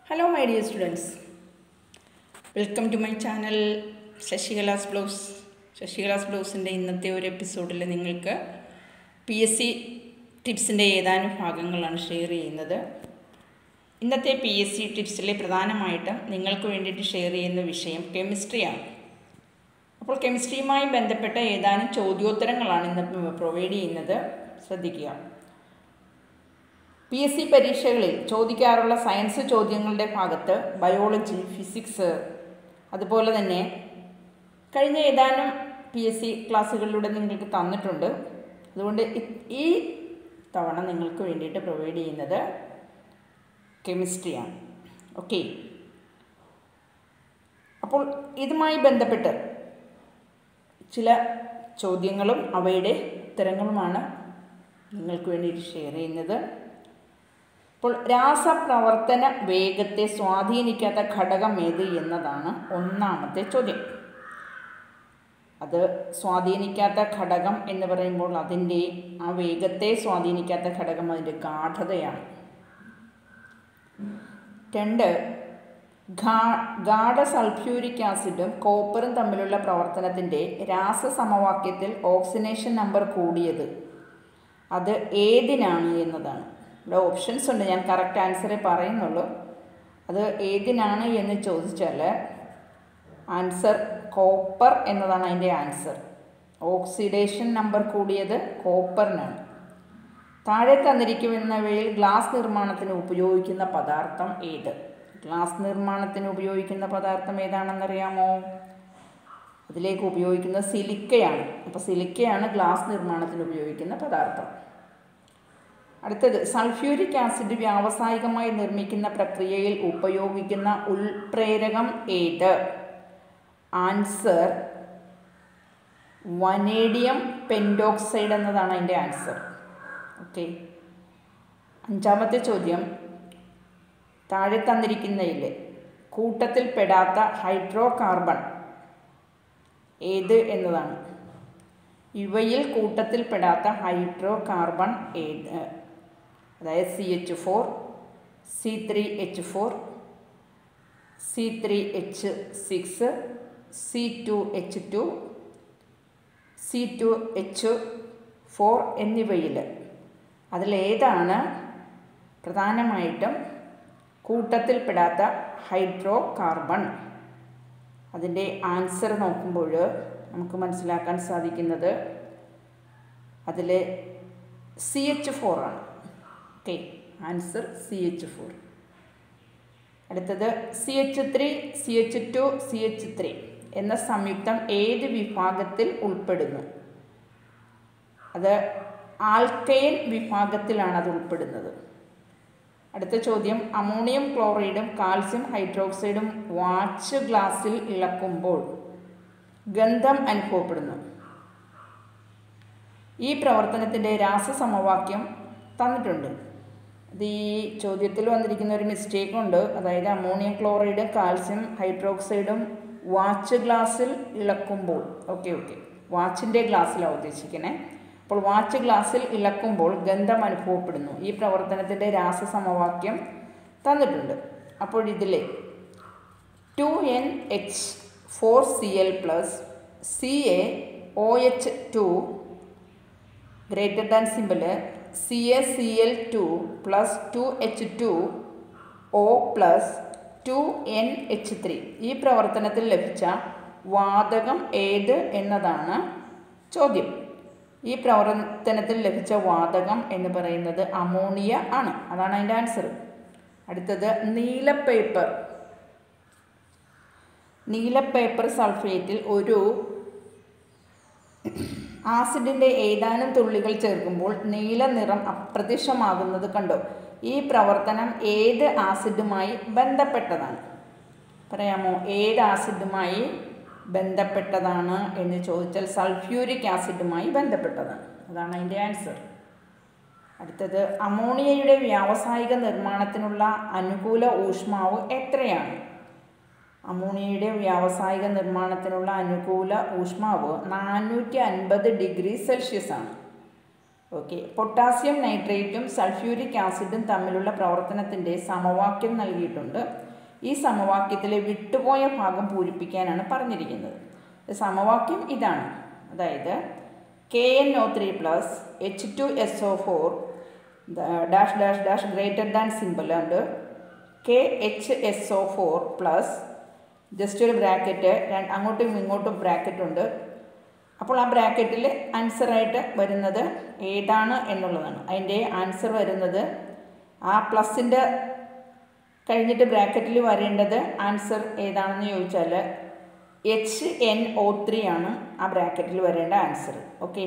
hello my dear students welcome to my channel Sasikala's blouse Sasikala's ബ്ലൗസിൻ്റെ ഇന്നത്തെ ഒരു എപ്പിസോഡിൽ നിങ്ങൾക്ക് പി എസ് സി ടിപ്സിൻ്റെ ഏതാനും ഭാഗങ്ങളാണ് ഷെയർ ചെയ്യുന്നത് ഇന്നത്തെ പി എസ് സി ടിപ്സിലെ പ്രധാനമായിട്ടും നിങ്ങൾക്ക് വേണ്ടിയിട്ട് ഷെയർ ചെയ്യുന്ന വിഷയം കെമിസ്ട്രിയാണ് അപ്പോൾ കെമിസ്ട്രിയുമായി ബന്ധപ്പെട്ട ഏതാനും ചോദ്യോത്തരങ്ങളാണ് ഇന്ന് പ്രൊവൈഡ് ചെയ്യുന്നത് ശ്രദ്ധിക്കുക പി എസ് സി പരീക്ഷകളിൽ ചോദിക്കാറുള്ള സയൻസ് ചോദ്യങ്ങളുടെ ഭാഗത്ത് ബയോളജി ഫിസിക്സ് അതുപോലെ തന്നെ കഴിഞ്ഞ ഏതാനും പി എസ് സി ക്ലാസ്സുകളിലൂടെ നിങ്ങൾക്ക് തന്നിട്ടുണ്ട് അതുകൊണ്ട് ഈ തവണ നിങ്ങൾക്ക് വേണ്ടിയിട്ട് പ്രൊവൈഡ് ചെയ്യുന്നത് കെമിസ്ട്രിയാണ് ഓക്കെ അപ്പോൾ ഇതുമായി ബന്ധപ്പെട്ട് ചില ചോദ്യങ്ങളും അവയുടെ ഉത്തരങ്ങളുമാണ് നിങ്ങൾക്ക് വേണ്ടിയിട്ട് ഷെയർ ചെയ്യുന്നത് അപ്പോൾ രാസപ്രവർത്തന വേഗത്തെ സ്വാധീനിക്കാത്ത ഘടകം ഏത് എന്നതാണ് ഒന്നാമത്തെ ചോദ്യം അത് സ്വാധീനിക്കാത്ത ഘടകം എന്ന് പറയുമ്പോൾ അതിൻ്റെ ആ വേഗത്തെ സ്വാധീനിക്കാത്ത ഘടകം അതിൻ്റെ ഗാഠതയാണ് രണ്ട് ഗാ ഗാഢ സൾഫ്യൂരിക് ആസിഡും കോപ്പറും തമ്മിലുള്ള പ്രവർത്തനത്തിൻ്റെ രാസസമവാക്യത്തിൽ ഓക്സിനേഷൻ നമ്പർ കൂടിയത് അത് ഏതിനാണ് എന്നതാണ് ഇവിടെ ഓപ്ഷൻസ് ഉണ്ട് ഞാൻ കറക്റ്റ് ആൻസറേ പറയുന്നുള്ളൂ അത് ഏതിനാണ് എന്ന് ചോദിച്ചാൽ ആൻസർ കോപ്പർ എന്നതാണ് അതിൻ്റെ ആൻസർ ഓക്സിഡേഷൻ നമ്പർ കൂടിയത് കോപ്പറിനാണ് താഴെ തന്നിരിക്കുന്നവയിൽ ഗ്ലാസ് നിർമ്മാണത്തിന് ഉപയോഗിക്കുന്ന പദാർത്ഥം ഏത് ഗ്ലാസ് നിർമ്മാണത്തിന് ഉപയോഗിക്കുന്ന പദാർത്ഥം ഏതാണെന്നറിയാമോ അതിലേക്ക് ഉപയോഗിക്കുന്ന സിലിക്കയാണ് അപ്പോൾ സിലിക്കയാണ് ഗ്ലാസ് നിർമ്മാണത്തിന് ഉപയോഗിക്കുന്ന പദാർത്ഥം അടുത്തത് സൾഫ്യൂരിക് ആസിഡ് വ്യാവസായികമായി നിർമ്മിക്കുന്ന പ്രക്രിയയിൽ ഉപയോഗിക്കുന്ന ഉൾപ്രേരകം ഏത് ആൻസർ വനേഡിയം പെൻഡോക്സൈഡ് എന്നതാണ് അതിൻ്റെ ആൻസർ ഓക്കെ അഞ്ചാമത്തെ ചോദ്യം താഴെ തന്നിരിക്കുന്നതിൽ കൂട്ടത്തിൽ പെടാത്ത ഹൈഡ്രോ കാർബൺ ഏത് എന്നതാണ് ഇവയിൽ കൂട്ടത്തിൽ പെടാത്ത ഹൈഡ്രോ കാർബൺ ഏത് അതായത് C H four C three H four C three H six C two H two C two H four എന്നിവയിൽ അതിലേതാണ് പ്രധാനമായിട്ടും കൂട്ടത്തിൽപ്പെടാത്ത ഹൈഡ്രോ കാർബൺ അതിൻ്റെ ആൻസർ നോക്കുമ്പോൾ നമുക്ക് മനസ്സിലാക്കാൻ സാധിക്കുന്നത് അതിൽ സി എച്ച് ഫോർ ആണ് okay answer C H four അടുത്തത് C H three C H two C H three എന്ന സംയുക്തം ഏത് വിഭാഗത്തിൽ ഉൾപ്പെടുന്നു അത് ആൽക്കൈൻ വിഭാഗത്തിലാണ് അത് ഉൾപ്പെടുന്നത് അടുത്ത ചോദ്യം അമോണിയം ക്ലോറൈഡും കാൽസ്യം ഹൈഡ്രോക്സൈഡും വാച്ച് ഗ്ലാസ്സിൽ ഇളക്കുമ്പോൾ ഗന്ധം അനുഭവപ്പെടുന്നു ഈ പ്രവർത്തനത്തിൻ്റെ രാസസമവാക്യം തന്നിട്ടുണ്ട് ഇത് ഈ ചോദ്യത്തിൽ വന്നിരിക്കുന്ന ഒരു മിസ്റ്റേക്ക് ഉണ്ട് അതായത് അമോണിയം ക്ലോറൈഡും കാൽസ്യം ഹൈഡ്രോക്സൈഡും വാച്ച് ഗ്ലാസ്സിൽ ഇളക്കുമ്പോൾ ഓക്കെ ഓക്കെ വാച്ചിൻ്റെ ഗ്ലാസ്സിലാണ് ഉദ്ദേശിക്കണേ അപ്പോൾ വാച്ച് ഗ്ലാസ്സിൽ ഇളക്കുമ്പോൾ ഗന്ധം അനുഭവപ്പെടുന്നു ഈ പ്രവർത്തനത്തിൻ്റെ രാസസമവാക്യം തന്നിട്ടുണ്ട് അപ്പോൾ ഇതിൽ two N H four C L plus C A O H two greater than symbol C A C L two plus two H two O plus two N H three ഈ പ്രവർത്തനത്തിൽ ലഭിച്ച വാതകം ഏത് എന്നതാണ് ചോദ്യം ഈ പ്രവർത്തനത്തിൽ ലഭിച്ച വാതകം എന്ന് പറയുന്നത് അമോണിയ ആണ് അതാണ് അതിൻ്റെ ആൻസർ അടുത്തത് നീല പേപ്പർ നീല പേപ്പർ സൾഫേറ്റിൽ ഒരു ആസിഡിൻ്റെ ഏതാനും തുള്ളികൾ ചേർക്കുമ്പോൾ നീല നിറം അപ്രത്യക്ഷമാകുന്നത് കണ്ടോ ഈ പ്രവർത്തനം ഏത് ആസിഡുമായി ബന്ധപ്പെട്ടതാണ് പറയാമോ ഏത് ആസിഡുമായി ബന്ധപ്പെട്ടതാണ് എന്ന് ചോദിച്ചാൽ സൾഫ്യൂരിക് ആസിഡുമായി ബന്ധപ്പെട്ടതാണ് അതാണ് അതിൻ്റെ ആൻസർ അടുത്തത് അമോണിയയുടെ വ്യാവസായിക നിർമ്മാണത്തിനുള്ള അനുകൂല ഊഷ്മാവ് എത്രയാണ് അമോണിയയുടെ വ്യാവസായിക നിർമ്മാണത്തിനുള്ള അനുകൂല ഊഷ്മാവ് നാനൂറ്റി അൻപത് ഡിഗ്രി സെൽഷ്യസ് ആണ് ഓക്കെ പൊട്ടാസ്യം നൈട്രേറ്റും സൾഫ്യൂരിക് ആസിഡും തമ്മിലുള്ള പ്രവർത്തനത്തിൻ്റെ സമവാക്യം നൽകിയിട്ടുണ്ട് ഈ സമവാക്യത്തിലെ വിട്ടുപോയ ഭാഗം പൂരിപ്പിക്കാനാണ് പറഞ്ഞിരിക്കുന്നത് സമവാക്യം ഇതാണ് അതായത് K N O three plus H two S O four dash dash dash greater than symbol ഉണ്ട് K H S O four plus just ഒരു ബ്രാക്കറ്റ് അങ്ങോട്ടും ഇങ്ങോട്ടും ബ്രാക്കറ്റ് ഉണ്ട് അപ്പോൾ ആ ബ്രാക്കറ്റിൽ ആൻസറായിട്ട് വരുന്നത് ഏതാണ് എന്നുള്ളതാണ് അതിൻ്റെ ആൻസർ വരുന്നത് ആ പ്ലസിൻ്റെ കഴിഞ്ഞിട്ട് ബ്രാക്കറ്റിൽ വരേണ്ടത് ആൻസർ ഏതാണെന്ന് ചോദിച്ചാൽ എച്ച് എൻ ഒ ത്രീ ആണ് ആ ബ്രാക്കറ്റിൽ വരേണ്ട ആൻസർ ഓക്കെ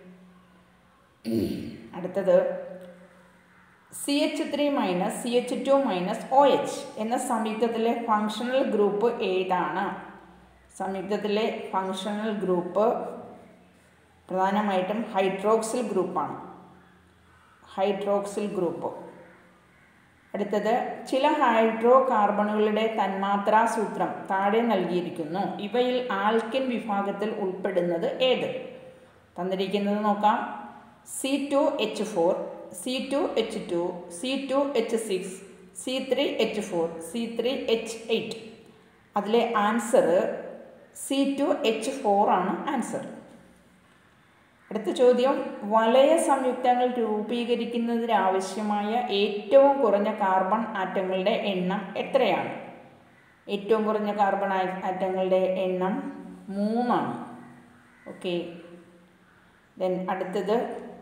അടുത്തത് C H three minus C H two minus O H എന്ന സംയുക്തത്തിലെ ഫങ്ഷണൽ ഗ്രൂപ്പ് ഏതാണ് സംയുക്തത്തിലെ ഫങ്ഷണൽ ഗ്രൂപ്പ് പ്രധാനമായിട്ടും ഹൈഡ്രോക്സിൽ ഗ്രൂപ്പാണ് ഹൈഡ്രോക്സിൽ ഗ്രൂപ്പ് അടുത്തത് ചില ഹൈഡ്രോ കാർബണുകളുടെ തന്മാത്രാ സൂത്രം താഴെ നൽകിയിരിക്കുന്നു ഇവയിൽ ആൽക്കിൻ വിഭാഗത്തിൽ ഉൾപ്പെടുന്നത് ഏത് തന്നിരിക്കുന്നത് നോക്കാം C two H four C two H two C two H six C three H four C three H eight അതിലെ answer C two H four ആണ് ആൻസർ അടുത്ത ചോദ്യം വലയ സംയുക്തങ്ങൾ രൂപീകരിക്കുന്നതിനാവശ്യമായ ഏറ്റവും കുറഞ്ഞ കാർബൺ ആറ്റങ്ങളുടെ എണ്ണം എത്രയാണ് ഏറ്റവും കുറഞ്ഞ കാർബൺ ആറ്റങ്ങളുടെ എണ്ണം മൂന്നാണ് ഓക്കെ ദെൻ അടുത്തത്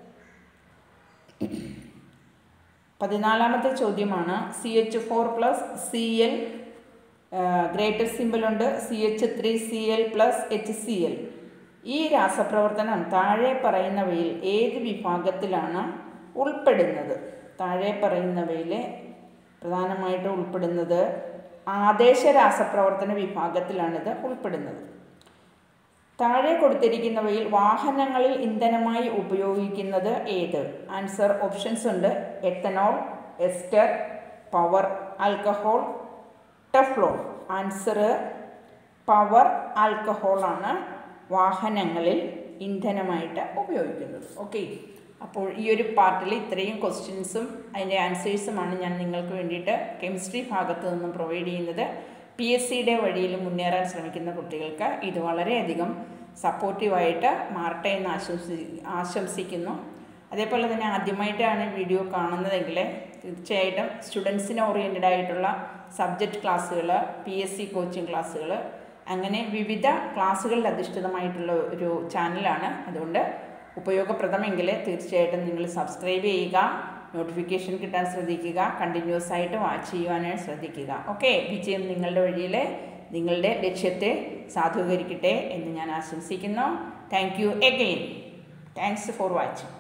പതിനാലാമത്തെ ചോദ്യമാണ് C H four plus C L greater സിമ്പിളുണ്ട് C H three C L plus H C L ഈ രാസപ്രവർത്തനം താഴെ പറയുന്നവയിൽ ഏത് വിഭാഗത്തിലാണ് ഉൾപ്പെടുന്നത് താഴെ പറയുന്നവയിൽ പ്രധാനമായിട്ട് ഉൾപ്പെടുന്നത് ആദേശ രാസപ്രവർത്തന വിഭാഗത്തിലാണിത് ഉൾപ്പെടുന്നത് താഴെ കൊടുത്തിരിക്കുന്നവയിൽ വാഹനങ്ങളിൽ ഇന്ധനമായി ഉപയോഗിക്കുന്നത് ഏത് ആൻസർ ഓപ്ഷൻസ് ഉണ്ട് ethanol ester power alcohol teflon answer power ആൽക്കഹോളാണ് വാഹനങ്ങളിൽ ഇന്ധനമായിട്ട് ഉപയോഗിക്കുന്നത് ഓക്കെ അപ്പോൾ ഈ ഒരു പാർട്ടിൽ ഇത്രയും ക്വസ്റ്റ്യൻസും അതിൻ്റെ ആൻസേഴ്സുമാണ് ഞാൻ നിങ്ങൾക്ക് വേണ്ടിയിട്ട് കെമിസ്ട്രി ഭാഗത്ത് നിന്നും പ്രൊവൈഡ് ചെയ്യുന്നത് പി എസ് സിയുടെ വഴിയിൽ മുന്നേറാൻ ശ്രമിക്കുന്ന കുട്ടികൾക്ക് ഇത് വളരെയധികം സപ്പോർട്ടീവായിട്ട് മാറട്ടെ എന്ന് ആശംസി ആശംസിക്കുന്നു അതേപോലെ തന്നെ ആദ്യമായിട്ടാണ് വീഡിയോ കാണുന്നതെങ്കിൽ തീർച്ചയായിട്ടും സ്റ്റുഡൻസിന് ഓറിയൻറ്റഡ് ആയിട്ടുള്ള സബ്ജക്റ്റ് ക്ലാസ്സുകൾ പി എസ് സി കോച്ചിങ് ക്ലാസ്സുകൾ അങ്ങനെ വിവിധ ക്ലാസ്സുകളിൽ അധിഷ്ഠിതമായിട്ടുള്ള ഒരു ചാനലാണ് അതുകൊണ്ട് ഉപയോഗപ്രദമെങ്കിൽ തീർച്ചയായിട്ടും നിങ്ങൾ സബ്സ്ക്രൈബ് ചെയ്യുക നോട്ടിഫിക്കേഷൻ കിട്ടാൻ ശ്രദ്ധിക്കുക കണ്ടിന്യൂസ് ആയിട്ട് വാച്ച് ചെയ്യുവാനായി ശ്രദ്ധിക്കുക ഓക്കെ വിജയം നിങ്ങളുടെ വഴിയിൽ നിങ്ങളുടെ ലക്ഷ്യത്തെ സാധൂകരിക്കട്ടെ എന്ന് ഞാൻ ആശംസിക്കുന്നു thank you again thanks for watching